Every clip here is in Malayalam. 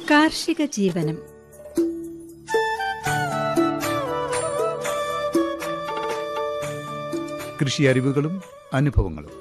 കാർഷിക ജീവനം കൃഷി അറിവുകളും അനുഭവങ്ങളും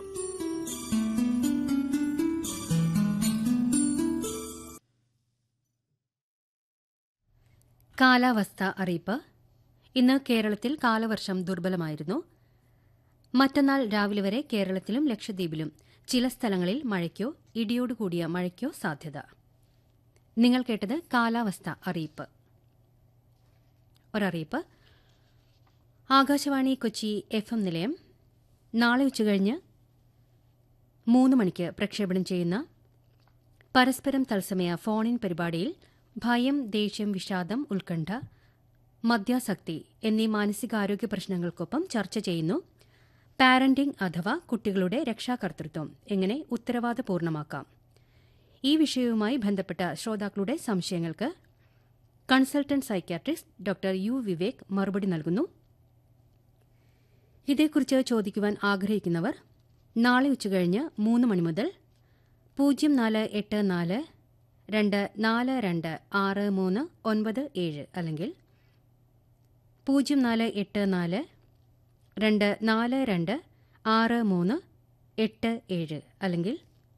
കാലാവസ്ഥ അറിയിപ്പ് ഇന്ന് കേരളത്തിൽ കാലവർഷം ദുർബലമായിരുന്നു മറ്റന്നാൾ രാവിലെ വരെ കേരളത്തിലും ലക്ഷദ്വീപിലും ചില സ്ഥലങ്ങളിൽ മഴയ്ക്കോ ഇടിയോടുകൂടിയ മഴയ്ക്കോ സാധ്യത നിങ്ങൾ കേട്ടത് കാലാവസ്ഥ അറിയിപ്പ് ഒരറിയിപ്പ് ആകാശവാണി കൊച്ചി എഫ് എം നിലയം നാളെ ഉച്ചകഴിഞ്ഞ് മൂന്ന് മണിക്ക് പ്രക്ഷേപണം ചെയ്യുന്ന പരസ്പരം തത്സമയ ഫോൺ ഇൻ പരിപാടിയിൽ ഭയം ദേഷ്യം വിഷാദം ഉത്കണ്ഠ മദ്യാസക്തി എന്നീ മാനസികാരോഗ്യ പ്രശ്നങ്ങൾക്കൊപ്പം ചർച്ച ചെയ്യുന്നു പാരന്റിംഗ് അഥവാ കുട്ടികളുടെ രക്ഷാകർതൃത്വം എങ്ങനെ ഉത്തരവാദപൂർണമാക്കാം ഈ വിഷയവുമായി ബന്ധപ്പെട്ട ശ്രോതാക്കളുടെ സംശയങ്ങൾക്ക് consultant psychiatrist doctor U Vivek മറുപടി നൽകുന്നു ഇതേക്കുറിച്ച് ചോദിക്കുവാൻ ആഗ്രഹിക്കുന്നവർ നാളെ ഉച്ചകഴിഞ്ഞ് മൂന്ന് മണി മുതൽ പൂജ്യം നാല് എട്ട് നാല് രണ്ട് നാല് രണ്ട് ആറ് മൂന്ന് ഒൻപത് ഏഴ് അല്ലെങ്കിൽ പൂജ്യം നാല് എട്ട് നാല് രണ്ട് നാല് രണ്ട് ആറ് മൂന്ന് എട്ട് ഏഴ് അല്ലെങ്കിൽ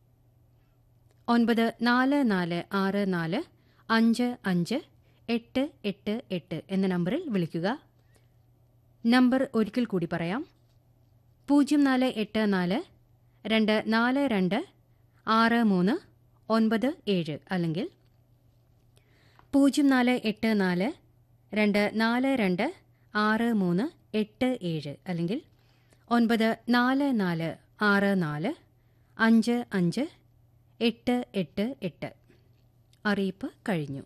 ഒൻപത് നാല് നാല് ആറ് നാല് അഞ്ച് അഞ്ച് എട്ട് എട്ട് എട്ട് എന്ന നമ്പറിൽ വിളിക്കുക നമ്പർ ഒരിക്കൽ കൂടി പറയാം പൂജ്യം നാല് എട്ട് നാല് രണ്ട് നാല് രണ്ട് ആറ് മൂന്ന് ഒൻപത് ഏഴ് അല്ലെങ്കിൽ പൂജ്യം നാല് എട്ട് നാല് രണ്ട് നാല് രണ്ട് ആറ് മൂന്ന് എട്ട് ഏഴ് അല്ലെങ്കിൽ ഒൻപത് നാല് നാല് ആറ് നാല് അഞ്ച് അഞ്ച് എട്ട് എട്ട് എട്ട് അറിയിപ്പ് കഴിഞ്ഞു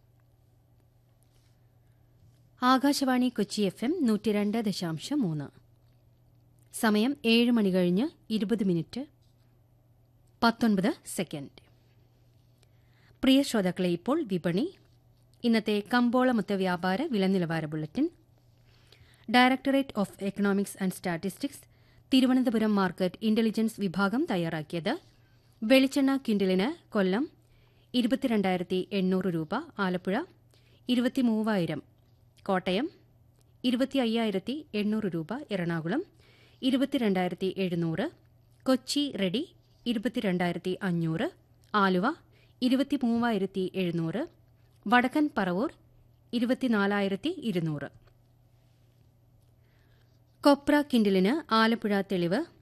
ആകാശവാണി കൊച്ചി എഫ് എം നൂറ്റി രണ്ട് ദശാംശം മൂന്ന് സമയം ഏഴ് മണി കഴിഞ്ഞ് ഇരുപത് മിനിറ്റ് പത്തൊൻപത് സെക്കൻഡ് പ്രിയ ശ്രോതാക്കളെ ഇപ്പോൾ വിപണി ഇന്നത്തെ കമ്പോളമൊത്ത വ്യാപാര വില നിലവാര bulletin directorate of economics and statistics Thiruvananthapuram market intelligence വിഭാഗം തയ്യാറാക്കിയത് വെളിച്ചെണ്ണ ക്വിൻ്റലിന് കൊല്ലം ഇരുപത്തിരണ്ടായിരത്തി എണ്ണൂറ് രൂപ ആലപ്പുഴ ഇരുപത്തിമൂവായിരം കോട്ടയം ഇരുപത്തി അയ്യായിരത്തി എണ്ണൂറ് രൂപ എറണാകുളം ഇരുപത്തിരണ്ടായിരത്തി എഴുന്നൂറ് കൊച്ചി റെഡി ഇരുപത്തിരണ്ടായിരത്തി അഞ്ഞൂറ് ആലുവ ഇരുപത്തി മൂവായിരത്തി എഴുന്നൂറ് വടക്കൻ പറവൂർ ഇരുപത്തിനാലായിരത്തി ഇരുന്നൂറ് കൊപ്ര കിൻഡിലിന് ആലപ്പുഴ തെളിവ്